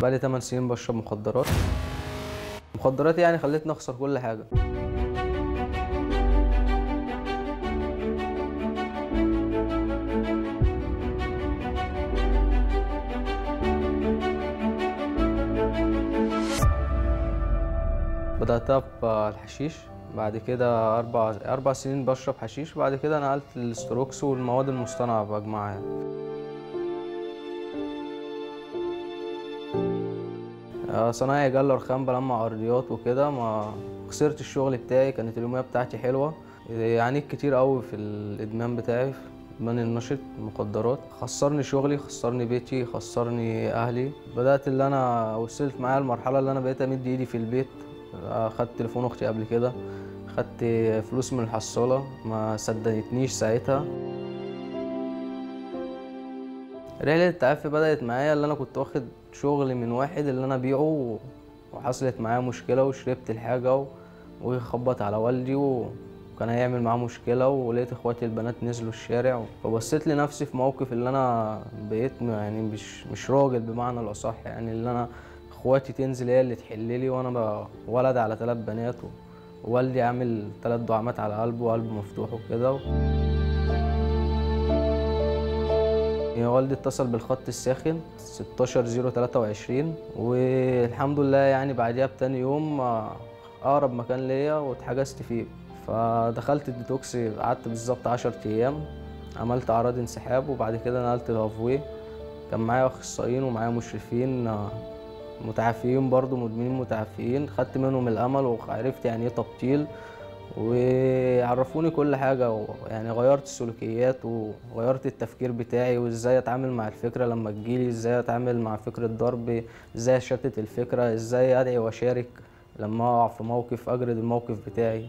بقالي 8 سنين بشرب مخدرات مخدرات يعني خلتني اخسر كل حاجه بدأتها بالحشيش بعد كده أربع أربع سنين بشرب حشيش بعد كده نقلت للستروكس والمواد المصطنعة بجمعها يعني. آه، صنايعي جلر خام بلمع عرضيات وكده ما خسرت الشغل بتاعي كانت اليومية بتاعتي حلوة عانيت كتير قوي في الإدمان بتاعي في إدمان النشط المخدرات خسرني شغلي خسرني بيتي خسرني أهلي بدأت اللي أنا وصلت معايا المرحلة اللي أنا بقيت أمد إيدي في البيت أخدت تليفون أختي قبل كده خدت فلوس من الحصالة ما صدقتنيش ساعتها رحلة التعافي بدأت معايا اللي أنا كنت واخد شغل من واحد اللي أنا أبيعه وحصلت معايا مشكلة وشربت الحاجة و- وخبط على والدي وكان هيعمل معاه مشكلة ولقيت اخواتي البنات نزلوا الشارع فبصيت لنفسي في موقف اللي أنا بقيت م- يعني مش مش راجل بمعنى الأصح يعني اللي أنا اخواتي تنزل هي اللي تحللي وأنا بقى ولد على ثلاث بنات و- ووالدي عامل ثلاث دعامات على قلبه وقلبه مفتوح وكده يعني والدي اتصل بالخط الساخن 16023 والحمد لله يعني بعديها بتاني يوم آه، اقرب مكان ليا واتحجزت فيه فدخلت الديتوكس قعدت بالظبط 10 ايام عملت اعراض انسحاب وبعد كده نقلت الهافوي كان معايا اخصائيين ومعايا مشرفين آه، متعافيين برضو مدمنين متعافيين خدت منهم الامل وعرفت يعني ايه تبطيل وعرفوني كل حاجة يعني غيرت السلوكيات وغيرت التفكير بتاعي وازاي اتعامل مع الفكرة لما تجيلي ازاي اتعامل مع فكرة ضرب ازاي اشتت الفكرة ازاي ادعي واشارك لما اقع في موقف اجرد الموقف بتاعي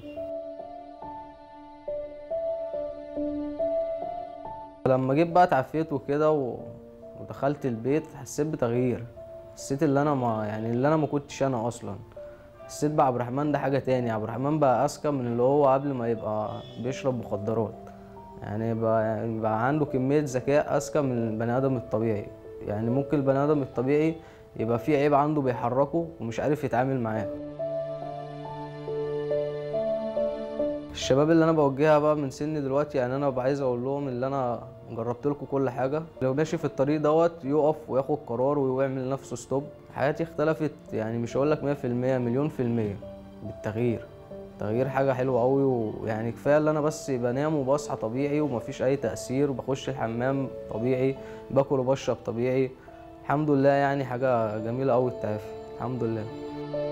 لما جيت بقى اتعافيت وكده و... ودخلت البيت حسيت بتغيير حسيت اللي انا ما يعني اللي انا ما كنتش انا اصلا حسيت بقى عبد الرحمن ده حاجه تاني عبد الرحمن بقى اذكى من اللي هو قبل ما يبقى بيشرب مخدرات يعني بقى, يعني بقى عنده كميه ذكاء اذكى من البني ادم الطبيعي يعني ممكن البني ادم الطبيعي يبقى فيه عيب عنده بيحركه ومش عارف يتعامل معاه الشباب اللي انا بوجهها بقى من سني دلوقتي يعني انا ببقى عايز اقول لهم اللي انا جربت لكم كل حاجه لو ماشي في الطريق دوت يقف وياخد قرار ويعمل لنفسه ستوب حياتي اختلفت يعني مش هقول لك 100% مليون في المية بالتغيير تغيير حاجة حلوة قوي ويعني كفاية اللي أنا بس بنام وبصحى طبيعي ومفيش أي تأثير بخش الحمام طبيعي باكل وبشرب طبيعي الحمد لله يعني حاجة جميلة قوي التعافي الحمد لله